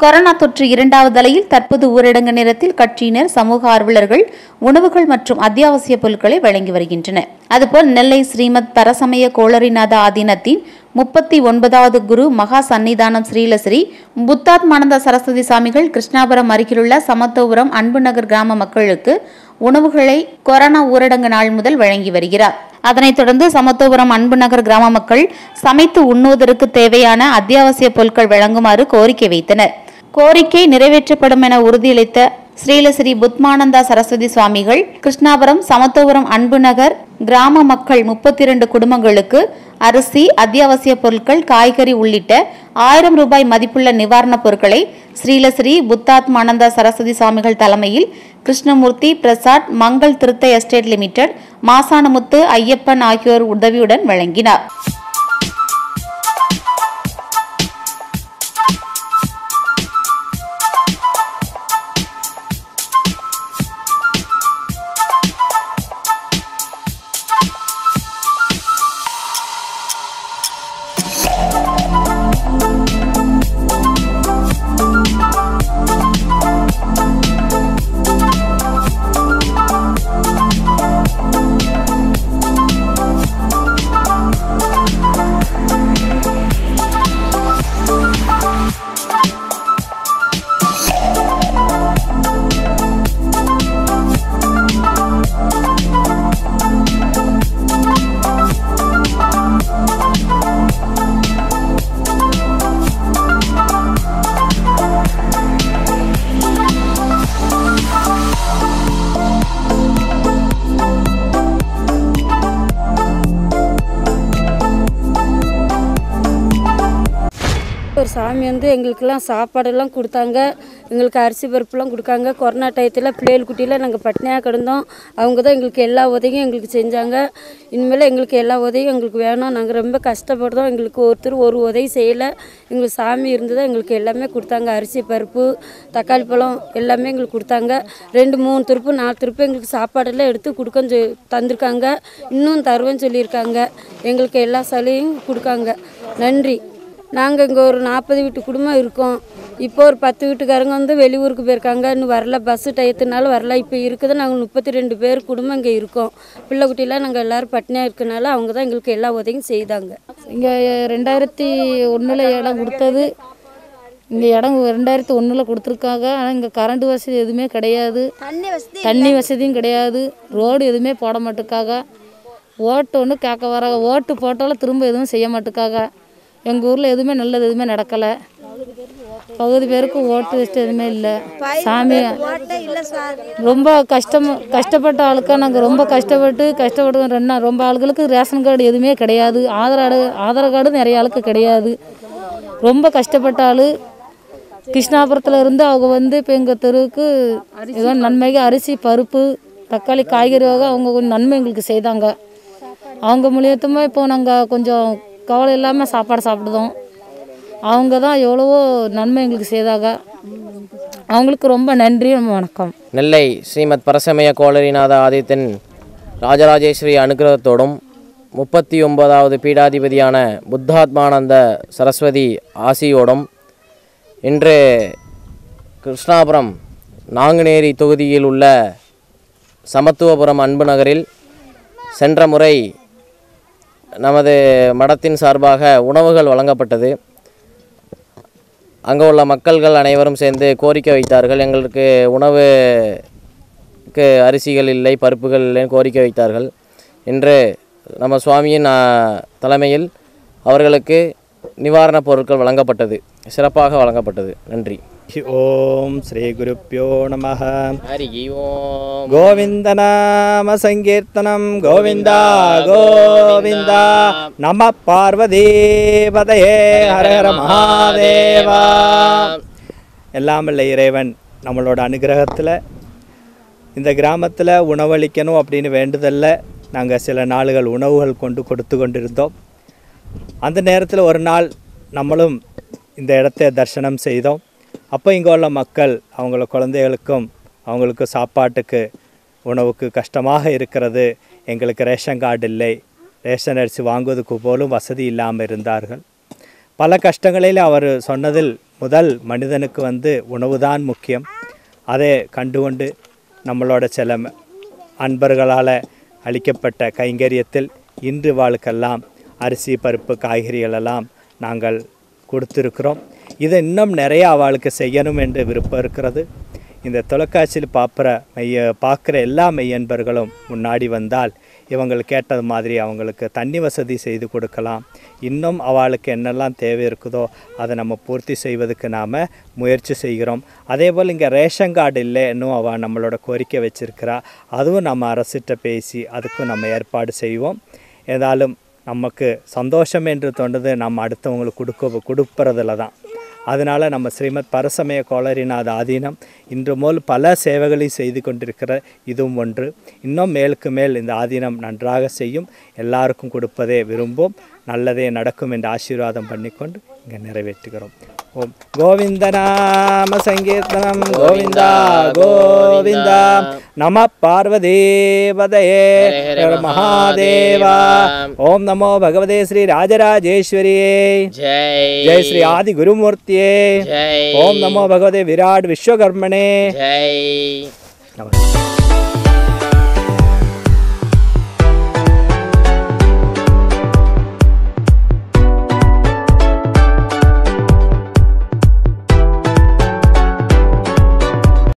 corona தொற்று இரண்டாவது அலையில் தற்போது ஊரடங்கு நேரத்தில் கட்சியினர் சமூக ஆர்வலர்கள் உணவுகள் மற்றும் அத்தியாவசிய பொருட்களை வழங்கி வருகின்றனர் அதுபோல் நெல்லை ஸ்ரீமத் பரசமய கோளரிநாத ஆதீனத்தின் முப்பத்தி ஒன்பதாவது குரு மகா சன்னிதானம் ஸ்ரீலஸ்ரீ புத்தாத்மானந்த சரஸ்வதி சாமிகள் கிருஷ்ணாபுரம் அருகிலுள்ள சமத்துவபுரம் அன்பு நகர் கிராம மக்களுக்கு உணவுகளை கொரோனா ஊரடங்கு நாள் முதல் வழங்கி வருகிறார் அதனைத் தொடர்ந்து சமத்துவபுரம் அன்பு நகர் கிராம மக்கள் சமைத்து உண்ணுவதற்கு தேவையான அத்தியாவசிய பொருட்கள் வழங்குமாறு கோரிக்கை வைத்தனர் கோரிக்கை நிறைவேற்றப்படும் என உறுதியளித்த ஸ்ரீலஸ்ரீ புத்மானந்தா சரஸ்வதி சுவாமிகள் கிருஷ்ணாபுரம் சமத்துவபுரம் அன்பு நகர் கிராம மக்கள் முப்பத்தி இரண்டு குடும்பங்களுக்கு அரிசி அத்தியாவசிய பொருட்கள் காய்கறி உள்ளிட்ட ஆயிரம் ரூபாய் மதிப்புள்ள நிவாரணப் பொருட்களை ஸ்ரீலஸ்ரீ புத்தாத்மானந்தா சரஸ்வதி சுவாமிகள் தலைமையில் கிருஷ்ணமூர்த்தி பிரசாத் மங்கள் திருத்தை எஸ்டேட் லிமிடெட் மாசானமுத்து ஐயப்பன் ஆகியோர் உதவியுடன் வழங்கினார் ஒரு சாமி வந்து எங்களுக்கெல்லாம் சாப்பாடெல்லாம் கொடுத்தாங்க எங்களுக்கு அரிசி பருப்புலாம் கொடுக்காங்க கொரோனா டயத்தில் பிள்ளைகள் குட்டியில் நாங்கள் பட்னியாக கிடந்தோம் அவங்க தான் எங்களுக்கு எல்லா உதவியும் எங்களுக்கு செஞ்சாங்க இனிமேல் எங்களுக்கு எல்லா உதவியும் எங்களுக்கு வேணும் நாங்கள் ரொம்ப கஷ்டப்படுறோம் எங்களுக்கு ஒருத்தர் ஒரு உதவி செய்யலை எங்களுக்கு சாமி இருந்தது எங்களுக்கு எல்லாமே கொடுத்தாங்க அரிசி பருப்பு தக்காளி பழம் எல்லாமே எங்களுக்கு கொடுத்தாங்க ரெண்டு மூணு திருப்பு நாலு திருப்பு எங்களுக்கு சாப்பாடெல்லாம் எடுத்து கொடுக்க சொ- தந்திருக்காங்க இன்னும் தருவேன்னு சொல்லியிருக்காங்க எங்களுக்கு எல்லா சலுகையும் கொடுக்காங்க நன்றி நாங்கள் இங்கே ஒரு நாற்பது வீட்டு குடும்பம் இருக்கோம் இப்போ ஒரு பத்து வீட்டுக்காரங்க வந்து வெளியூருக்கு போயிருக்காங்க இன்னும் வரல பஸ்ஸு டயத்துனால வரல இப்போ இருக்குது நாங்கள் முப்பத்தி ரெண்டு பேர் குடும்பம் இங்கே இருக்கோம் பிள்ளை குட்டிலாம் நாங்கள் எல்லோரும் பட்னியாக இருக்கனால அவங்க தான் எங்களுக்கு எல்லா உதவியும் செய்தாங்க இங்கே ரெண்டாயிரத்தி ஒன்றில் இடம் கொடுத்தது இங்கே இடம் ரெண்டாயிரத்தி ஒன்றில் கொடுத்துருக்காங்க ஆனால் இங்கே கரண்ட் வசதி எதுவுமே கிடையாது தண்ணி வசதியும் கிடையாது ரோடு எதுவுமே போட மாட்டுக்காக ஓட்டு ஒன்று கேட்க வராங்க ஓட்டு போட்டாலும் திரும்ப எதுவும் செய்ய மாட்டுக்காக எங்கள் ஊரில் எதுவுமே நல்லது எதுவுமே நடக்கலை பகுதி பேருக்கு ஓட்டு வசதி எதுவுமே இல்லை சாமி ரொம்ப கஷ்டம் கஷ்டப்பட்ட ஆளுக்கா நாங்கள் ரொம்ப கஷ்டப்பட்டு கஷ்டப்பட்டு ரெண்டு ரொம்ப ஆளுகளுக்கு ரேஷன் கார்டு எதுவுமே கிடையாது ஆதார் கார்டு ஆதார் கார்டு நிறைய ஆளுக்கு கிடையாது ரொம்ப கஷ்டப்பட்ட ஆள் கிருஷ்ணாபுரத்தில் இருந்து அவங்க வந்து இப்போ எங்கள் தெருவுக்கு ஏதோ நன்மைக்கு அரிசி பருப்பு தக்காளி காய்கறி வகை அவங்க கொஞ்சம் நன்மை எங்களுக்கு செய்தாங்க அவங்க மூலியத்தமாக இப்போ நாங்கள் கொஞ்சம் கவலை இல்லாமல் சாப்பாடு சாப்பிடுதோம் அவங்க தான் எவ்வளவோ நன்மை எங்களுக்கு செய்தாங்க அவங்களுக்கு ரொம்ப நன்றி ரொம்ப வணக்கம் நெல்லை ஸ்ரீமத் பரசமய கோளரிநாத ஆதித்தன் ராஜராஜேஸ்வரி அனுகிரகத்தோடும் முப்பத்தி ஒன்பதாவது பீடாதிபதியான புத்தாத்மானந்த சரஸ்வதி ஆசியோடும் இன்று கிருஷ்ணாபுரம் நாங்குநேரி தொகுதியில் உள்ள சமத்துவபுரம் அன்பு நகரில் சென்ற முறை நமது மடத்தின் சார்பாக உணவுகள் வழங்கப்பட்டது அங்கே உள்ள மக்கள்கள் அனைவரும் சேர்ந்து கோரிக்கை வைத்தார்கள் எங்களுக்கு உணவுக்கு அரிசிகள் இல்லை பருப்புகள் இல்லைன்னு கோரிக்கை வைத்தார்கள் இன்று நம்ம சுவாமியின் ஆ, தலைமையில் அவர்களுக்கு நிவாரணப் பொருட்கள் வழங்கப்பட்டது சிறப்பாக வழங்கப்பட்டது நன்றி ஓம் ஸ்ரீ குருப்பியோ நம ஹரி ஓம் கோவிந்தநாம சங்கீர்த்தனம் கோவிந்தா கோவிந்தா நம பார்வதி பதையே ஹர ஹர மகாதேவா எல்லாம் இல்லை இறைவன் நம்மளோட அனுகிரகத்தில் இந்த கிராமத்தில் உணவளிக்கணும் அப்படின்னு வேண்டுதல்ல நாங்கள் சில நாளுகள் உணவுகள் கொண்டு கொடுத்து கொண்டிருந்தோம் அந்த நேரத்தில் ஒரு நாள் நம்மளும் இந்த இடத்தை தரிசனம் செய்தோம் அப்போ இங்கே உள்ள மக்கள் அவங்கள குழந்தைகளுக்கும் அவங்களுக்கு சாப்பாட்டுக்கு உணவுக்கு கஷ்டமாக இருக்கிறது எங்களுக்கு ரேஷன் கார்டு இல்லை ரேஷன் அரிசி வாங்குவதற்கு போலும் வசதி இல்லாமல் இருந்தார்கள் பல கஷ்டங்களில் அவர் சொன்னதில் முதல் மனிதனுக்கு வந்து உணவுதான் முக்கியம் அதை கண்டுகொண்டு நம்மளோட சில ம- அன்பர்களால் அளிக்கப்பட்ட கைங்கரியத்தில் இன்று வாழ்க்கெல்லாம் அரிசி பருப்பு காய்கறிகள் எல்லாம் நாங்கள் கொடுத்துருக்கிறோம் இதை இன்னும் நிறைய அவளுக்கு செய்யணும் என்று விருப்பம் இருக்கிறது இந்த தொலைக்காட்சியில் பார்க்குற மெய்ய பார்க்குற எல்லா மெய்யன்பர்களும் முன்னாடி வந்தால் இவங்கள் கேட்டது மாதிரி அவங்களுக்கு தண்ணி வசதி செய்து கொடுக்கலாம் இன்னும் அவளுக்கு என்னெல்லாம் தேவை இருக்குதோ அதை நம்ம பூர்த்தி செய்வதற்கு நாம் முயற்சி செய்கிறோம் அதே போல் இங்கே ரேஷன் கார்டு இல்லை இன்னும் அவள் நம்மளோட கோரிக்கை வச்சிருக்கிறா அதுவும் நம்ம அரசிட்ட பேசி அதுக்கும் நம்ம ஏற்பாடு செய்வோம் ஏதாலும் நமக்கு சந்தோஷம் என்று தோன்றது நம்ம அடுத்தவங்களுக்கு கொடுக்க கொடுப்பறதுல தான் அதனால் நம்ம ஸ்ரீமத் பரசமய கோளரிநாத ஆதீனம் இன்று போல் பல சேவைகளை செய்து கொண்டிருக்கிற இதுவும் ஒன்று இன்னும் மேலுக்கு மேல் இந்த ஆதீனம் நன்றாக செய்யும் எல்லாருக்கும் கொடுப்பதே விரும்பும் நல்லதே நடக்கும் என்று ஆசீர்வாதம் பண்ணிக்கொண்டு இங்கே நிறைவேற்றுகிறோம் ஓம் கோவிந்த நாம சங்கீர்த்தனம் கோவிந்தா கோவிந்தா நம பார்வதேவதயே மகாதேவா ஓம் நமோ பகவதே ஸ்ரீ ராஜராஜேஸ்வரியே ஜெய் ஜெய் ஸ்ரீ ஆதி குருமூர்த்தியே ஜெய் ஓம் நமோ பகவதே விராட் விஸ்வகர்மனே ஜெய் நமஸ்தே